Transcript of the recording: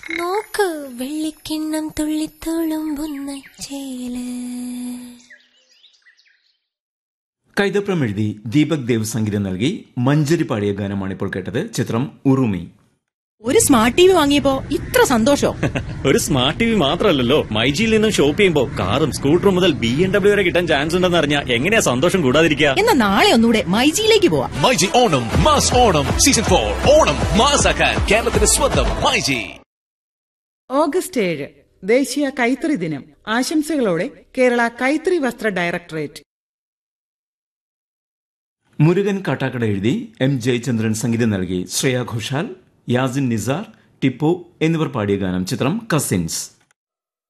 നോക്ക് വെള്ളിക്കിണ്ണം തുള്ളിത്തുളുമ്പുന്ന ചേല് കൈതപ്രം എഴുതി ദീപക് ദേവ് സംഗീതം നൽകി മഞ്ചരി പാടിയ ഗാനമാണ് ഇപ്പോൾ കേട്ടത് ചിത്രം ഉറുമി ഒരു സ്മാർട്ട് ടി വി വാങ്ങിയപ്പോ ഇത്ര സന്തോഷം ഒരു സ്മാർട്ട് ടി വി മാത്രമല്ലല്ലോ മൈജിയിൽ നിന്നും ഷോപ്പ് ചെയ്യുമ്പോൾ കാറും സ്കൂട്ടറും മുതൽ ബി എം ഡബ്ല്യു വരെ കിട്ടാൻ ചാൻസ് ഉണ്ടെന്ന് അറിഞ്ഞാൽ എങ്ങനെയാ സന്തോഷം കൂടാതിരിക്കുക എന്നാ നാളെ ഒന്നുകൂടെ മൈജിയിലേക്ക് പോവാം myG Onam mass Onam season for Onam മാസാക്കാൻ കേരളത്തിന്റെ സ്വന്തം മൈജി ഓഗസ്റ്റ് ഏഴ് ദേശീയ കൈത്തറി ദിനം ആശംസകളോടെ കേരള കൈത്തറി വസ്ത്ര ഡയറക്ടറേറ്റ് മുരുകൻ കാട്ടാക്കട എഴുതി എം ജയചന്ദ്രൻ സംഗീതം നൽകി ശ്രേയ ഘോഷാൽ യാസിൻ നിസാർ ടിപ്പു എന്നിവർ പാടിയ ഗാനം ചിത്രം കസിൻസ്